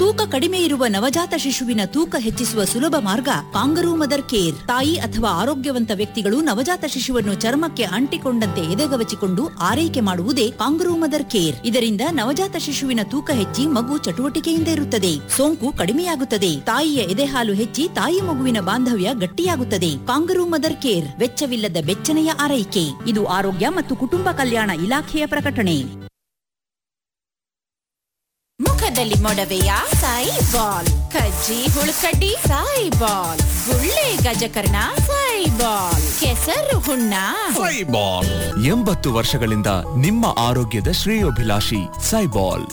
ತೂಕ ಕಡಿಮೆ ಇರುವ ನವಜಾತ ಶಿಶುವಿನ ತೂಕ ಹೆಚ್ಚಿಸುವ ಸುಲಭ ಮಾರ್ಗ ಕಾಂಗರೂ ಮದರ್ ಕೇರ್ ತಾಯಿ ಅಥವಾ ಆರೋಗ್ಯವಂತ ವ್ಯಕ್ತಿಗಳು ನವಜಾತ ಶಿಶುವನ್ನು ಚರ್ಮಕ್ಕೆ ಅಂಟಿಕೊಂಡಂತೆ ಎದೆಗವಚಿಕೊಂಡು ಆರೈಕೆ ಮಾಡುವುದೇ ಕಾಂಗರೂ ಮದರ್ ಕೇರ್ ಇದರಿಂದ ನವಜಾತ ಶಿಶುವಿನ ತೂಕ ಹೆಚ್ಚಿ ಮಗು ಚಟುವಟಿಕೆಯಿಂದ ಇರುತ್ತದೆ ಸೋಂಕು ಕಡಿಮೆಯಾಗುತ್ತದೆ ತಾಯಿಯ ಎದೆಹಾಲು ಹೆಚ್ಚಿ ತಾಯಿ ಮಗುವಿನ ಬಾಂಧವ್ಯ ಗಟ್ಟಿಯಾಗುತ್ತದೆ ಕಾಂಗರೂ ಮದರ್ ಕೇರ್ ವೆಚ್ಚವಿಲ್ಲದ ಬೆಚ್ಚನೆಯ ಆರೈಕೆ ಇದು ಆರೋಗ್ಯ ಮತ್ತು ಕುಟುಂಬ ಕಲ್ಯಾಣ ಇಲಾಖೆಯ ಪ್ರಕಟಣೆ ಮುಖದಲ್ಲಿ ಮೊಡವೆಯ ಸಾಯಿ ಬಾಲ್ ಕಜ್ಜಿ ಹುಳುಕಡ್ಡಿ ಸಾಯಿ ಬಾಲ್ ಗುಳ್ಳೆ ಗಜಕರ್ಣ ಸಾಯಿ ಬಾಲ್ ಕೆಸರು ಹುಣ್ಣ ಸೈಬಾಲ್ ಎಂಬತ್ತು ವರ್ಷಗಳಿಂದ ನಿಮ್ಮ ಆರೋಗ್ಯದ ಶ್ರೇಯೋಭಿಲಾಷಿ ಸೈಬಾಲ್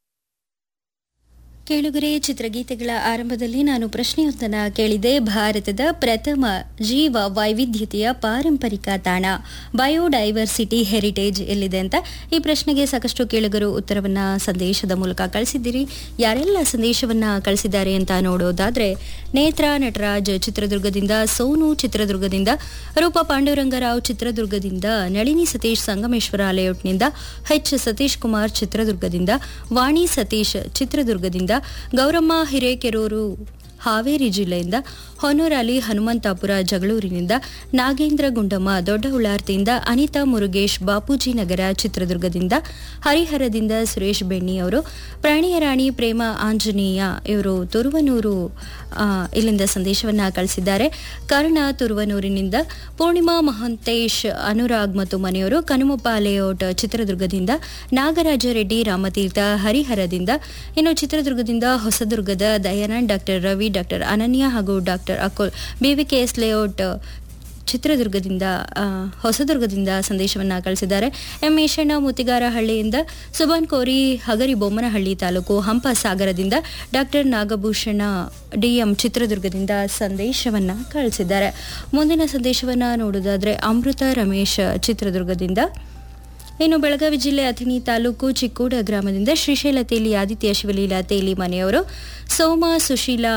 ಕೇಳುಗರೆ ಚಿತ್ರಗೀತೆಗಳ ಆರಂಭದಲ್ಲಿ ನಾನು ಪ್ರಶ್ನೆಯೊಂದನ್ನು ಕೇಳಿದೆ ಭಾರತದ ಪ್ರಥಮ ಜೀವ ವೈವಿಧ್ಯತೆಯ ಪಾರಂಪರಿಕ ತಾಣ ಬಯೋಡೈವರ್ಸಿಟಿ ಹೆರಿಟೇಜ್ ಎಲ್ಲಿದೆ ಅಂತ ಈ ಪ್ರಶ್ನೆಗೆ ಸಾಕಷ್ಟು ಕೇಳುಗರು ಉತ್ತರವನ್ನ ಸಂದೇಶದ ಮೂಲಕ ಕಳಿಸಿದ್ದೀರಿ ಯಾರೆಲ್ಲ ಸಂದೇಶವನ್ನ ಕಳಿಸಿದ್ದಾರೆ ಅಂತ ನೋಡೋದಾದ್ರೆ ನೇತ್ರ ನಟರಾಜ್ ಚಿತ್ರದುರ್ಗದಿಂದ ಸೋನು ಚಿತ್ರದುರ್ಗದಿಂದ ರೂಪ ಪಾಂಡುರಂಗರಾವ್ ಚಿತ್ರದುರ್ಗದಿಂದ ನಳಿನಿ ಸತೀಶ್ ಸಂಗಮೇಶ್ವರ ಲೇಔಟ್ನಿಂದ ಎಚ್ ಸತೀಶ್ ಕುಮಾರ್ ಚಿತ್ರದುರ್ಗದಿಂದ ವಾಣಿ ಸತೀಶ್ ಚಿತ್ರದುರ್ಗದಿಂದ ಗೌರಮ್ಮ ಹಿರೇಕೆರೂರು ಹಾವೇರಿ ಜಿಲ್ಲೆಯಿಂದ ಹೊನ್ನೂರಲ್ಲಿ ಹನುಮಂತಾಪುರ ಜಗಳೂರಿನಿಂದ ನಾಗೇಂದ್ರ ಗುಂಡಮ್ಮ ದೊಡ್ಡ ಉಳ್ಳಾರ್ತಿಯಿಂದ ಅನಿತಾ ಮುರುಗೇಶ್ ಬಾಪೂಜಿ ನಗರ ಚಿತ್ರದುರ್ಗದಿಂದ ಹರಿಹರದಿಂದ ಸುರೇಶ್ ಬೆಣ್ಣಿ ಅವರು ಪ್ರಾಣಿಯ ರಾಣಿ ಪ್ರೇಮ ಆಂಜನೇಯ ಇವರು ತುರುವನೂರು ಆ, ಇಲ್ಲಿಂದ ಸಂದೇಶವನ್ನ ಕಳಿಸಿದ್ದಾರೆ ಕರ್ಣ ತುರುವನೂರಿನಿಂದ ಪೂರ್ಣಿಮಾ ಮಹಂತೇಶ್ ಅನುರಾಗ್ ಮತ್ತು ಮನೆಯವರು ಕನುಮಪ್ಪ ಲೇಔಟ್ ಚಿತ್ರದುರ್ಗದಿಂದ ನಾಗರಾಜ ರೆಡ್ಡಿ ರಾಮತೀರ್ಥ ಹರಿಹರದಿಂದ ಇನ್ನು ಚಿತ್ರದುರ್ಗದಿಂದ ಹೊಸದುರ್ಗದ ದಯಾನಂದ್ ಡಾಕ್ಟರ್ ರವಿ ಡಾಕ್ಟರ್ ಅನನ್ಯ ಹಾಗೂ ಡಾಕ್ಟರ್ ಅಕುಲ್ ಬಿವಿಕೆಎಸ್ ಲೇಔಟ್ ಚಿತ್ರದುರ್ಗದಿಂದ ಆ, ಹೊಸದುರ್ಗದಿಂದ ಸಂದೇಶವನ್ನ ಕಳಿಸಿದ್ದಾರೆ ಎಂ ಈಶಣ್ಣ ಮುತ್ತಿಗಾರಹಳ್ಳಿಯಿಂದ ಸುಬಾನ್ ಕೋರಿ ಹಗರಿ ಬೊಮ್ಮನಹಳ್ಳಿ ತಾಲೂಕು ಹಂಪ ಸಾಗರದಿಂದ ಡಾಕ್ಟರ್ ನಾಗಭೂಷಣ ಡಿಎಂ ಚಿತ್ರದುರ್ಗದಿಂದ ಸಂದೇಶವನ್ನ ಕಳಿಸಿದ್ದಾರೆ ಮುಂದಿನ ಸಂದೇಶವನ್ನ ನೋಡೋದಾದ್ರೆ ಅಮೃತ ರಮೇಶ್ ಚಿತ್ರದುರ್ಗದಿಂದ ಇನ್ನು ಬೆಳಗಾವಿ ಜಿಲ್ಲೆ ಅಥಣಿ ತಾಲೂಕು ಚಿಕ್ಕೋಡ ಗ್ರಾಮದಿಂದ ಶ್ರೀಶೈಲ ತೇಲಿ ಆದಿತ್ಯ ಶಿವಲೀಲಾ ತೇಲಿ ಮನೆಯವರು ಸೋಮ ಸುಶೀಲಾ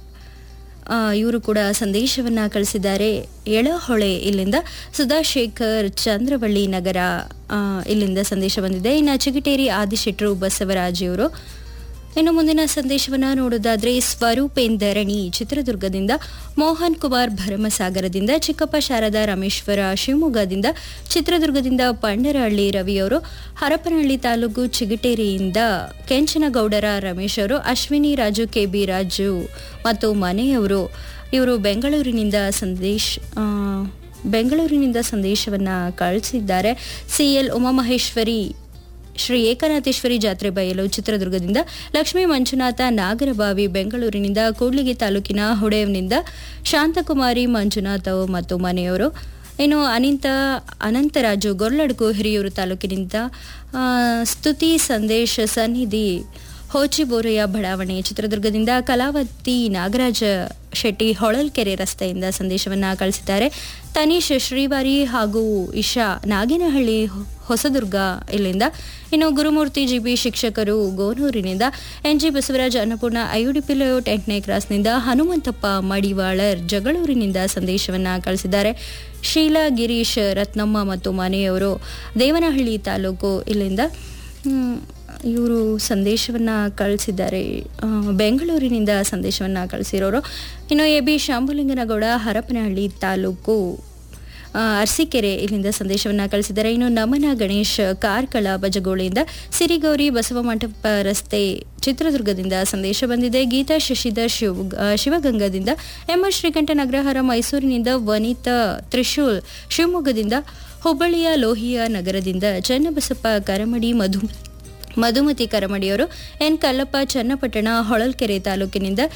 ಆ, ಇವರು ಕೂಡ ಸಂದೇಶವನ್ನ ಕಳಿಸಿದ್ದಾರೆ ಎಳಹೊಳೆ ಇಲ್ಲಿಂದ ಸುಧಾಶೇಖರ್ ಚಂದ್ರವಳ್ಳಿ ನಗರ ಆ, ಇಲ್ಲಿಂದ ಸಂದೇಶ ಬಂದಿದೆ ಇನ್ನು ಚಿಗಟೇರಿ ಆದಿಶೆಟ್ರು ಬಸವರಾಜ್ ಇವರು ಇನ್ನು ಮುಂದಿನ ಸಂದೇಶವನ್ನ ನೋಡೋದಾದ್ರೆ ಸ್ವರೂಪೇಂದರಣಿ ಚಿತ್ರದುರ್ಗದಿಂದ ಮೋಹನ್ ಕುಮಾರ್ ಭರಮಸಾಗರದಿಂದ ಚಿಕ್ಕಪ್ಪ ಶಾರದಾ ರಾಮೇಶ್ವರ ಶಿವಮೊಗ್ಗದಿಂದ ಚಿತ್ರದುರ್ಗದಿಂದ ಪಂಡರಹಳ್ಳಿ ರವಿಯವರು ಹರಪನಹಳ್ಳಿ ತಾಲೂಕು ಚಿಗಟೇರಿಯಿಂದ ಕೆಂಚನಗೌಡರ ರಮೇಶ್ ಅವರು ಅಶ್ವಿನಿ ರಾಜು ಕೆ ಬಿ ರಾಜು ಮತ್ತು ಮನೆಯವರು ಇವರು ಬೆಂಗಳೂರಿನಿಂದ ಸಂದೇಶ್ ಆ, ಬೆಂಗಳೂರಿನಿಂದ ಸಂದೇಶವನ್ನ ಕಳಿಸಿದ್ದಾರೆ ಸಿ ಎಲ್ ಉಮಾಮಹೇಶ್ವರಿ ಶ್ರೀ ಏಕನಾಥೇಶ್ವರಿ ಜಾತ್ರೆ ಬಯಲು ಚಿತ್ರದುರ್ಗದಿಂದ ಲಕ್ಷ್ಮೀ ಮಂಜುನಾಥ ನಾಗರಬಾವಿ ಬೆಂಗಳೂರಿನಿಂದ ಕೂಡ್ಲಿಗಿ ತಾಲೂಕಿನ ಹೊಡೆಯವನಿಂದ ಶಾಂತಕುಮಾರಿ ಮಂಜುನಾಥ್ ಮತ್ತು ಮನೆಯವರು ಇನ್ನು ಅನಿಂತ ಅನಂತರಾಜು ಗೊರ್ಲಡ್ಕು ಹಿರಿಯೂರು ತಾಲೂಕಿನಿಂದ ಆ, ಸ್ತುತಿ ಸಂದೇಶ್ ಸನ್ನಿಧಿ ಹೋಚಿಬೋರೆಯ ಬಡಾವಣೆ ಚಿತ್ರದುರ್ಗದಿಂದ ಕಲಾವತಿ ನಾಗರಾಜ ಶೆಟ್ಟಿ ಹೊಳಲ್ಕೆರೆ ರಸ್ತೆಯಿಂದ ಸಂದೇಶವನ್ನ ಕಳಿಸಿದ್ದಾರೆ ತನೀಶ್ ಶ್ರೀವಾರಿ ಹಾಗೂ ಇಶಾ ನಾಗೇನಹಳ್ಳಿ ಹೊ- ಹೊಸದುರ್ಗ ಇಲ್ಲಿಂದ ಇನ್ನು ಗುರುಮೂರ್ತಿ ಜಿಬಿ ಶಿಕ್ಷಕರು ಗೋನೂರಿನಿಂದ N G Basavaraj Annapoorna IUDP layout ಎಂಟನೇ ಕ್ರಾಸ್ನಿಂದ ಹನುಮಂತಪ್ಪ ಮಡಿವಾಳರ್ ಜಗಳೂರಿನಿಂದ ಸಂದೇಶವನ್ನ ಕಳಿಸಿದ್ದಾರೆ ಶೀಲಾ ಗಿರೀಶ್ ರತ್ನಮ್ಮ ಮತ್ತು ಮನೆಯವರು ದೇವನಹಳ್ಳಿ ತಾಲೂಕು ಇಲ್ಲಿಂದ ಹ್ಮ್, ಇವರು ಸಂದೇಶವನ್ನ ಕಳಿಸಿದ್ದಾರೆ ಆ, ಬೆಂಗಳೂರಿನಿಂದ ಸಂದೇಶವನ್ನ ಕಳಿಸಿರೋರು ಇನ್ನು ಎ ಬಿ ಶಾಂಭುಲಿಂಗನಗೌಡ ಹರಪನಹಳ್ಳಿ ತಾಲೂಕು ಆ, ಅರಸೀಕೆರೆ ಇಲ್ಲಿಂದ ಸಂದೇಶವನ್ನ ಕಳಿಸಿದ್ದಾರೆ ಇನ್ನು ನಮನ ಗಣೇಶ್ ಕಾರ್ಕಳ ಬಜಗೋಳಿಯಿಂದ ಸಿರಿಗೌರಿ ಬಸವ ಮಂಟಪ ರಸ್ತೆ ಚಿತ್ರದುರ್ಗದಿಂದ ಸಂದೇಶ ಬಂದಿದೆ ಗೀತಾ ಶಶಿಧರ್ ಶಿವ ಆ, ಶಿವಗಂಗದಿಂದ ಎಂ ಎಸ್ ಶ್ರೀಕಂಠ ಅಗ್ರಹಾರ ಮೈಸೂರಿನಿಂದ ವನಿತಾ ತ್ರಿಶೂಲ್ ಶಿವಮೊಗ್ಗದಿಂದ ಹುಬ್ಬಳ್ಳಿಯ ಲೋಹಿಯ ನಗರದಿಂದ ಚನ್ನಬಸಪ್ಪ ಕರಮಡಿ ಮಧು ಮಧುಮತಿ ಕರಮಡಿಯವರು ಎನ್ ಕಲ್ಲಪ್ಪ ಚನ್ನಪಟ್ಟಣ ಹೊಳಲ್ಕೆರೆ ತಾಲೂಕಿನಿಂದ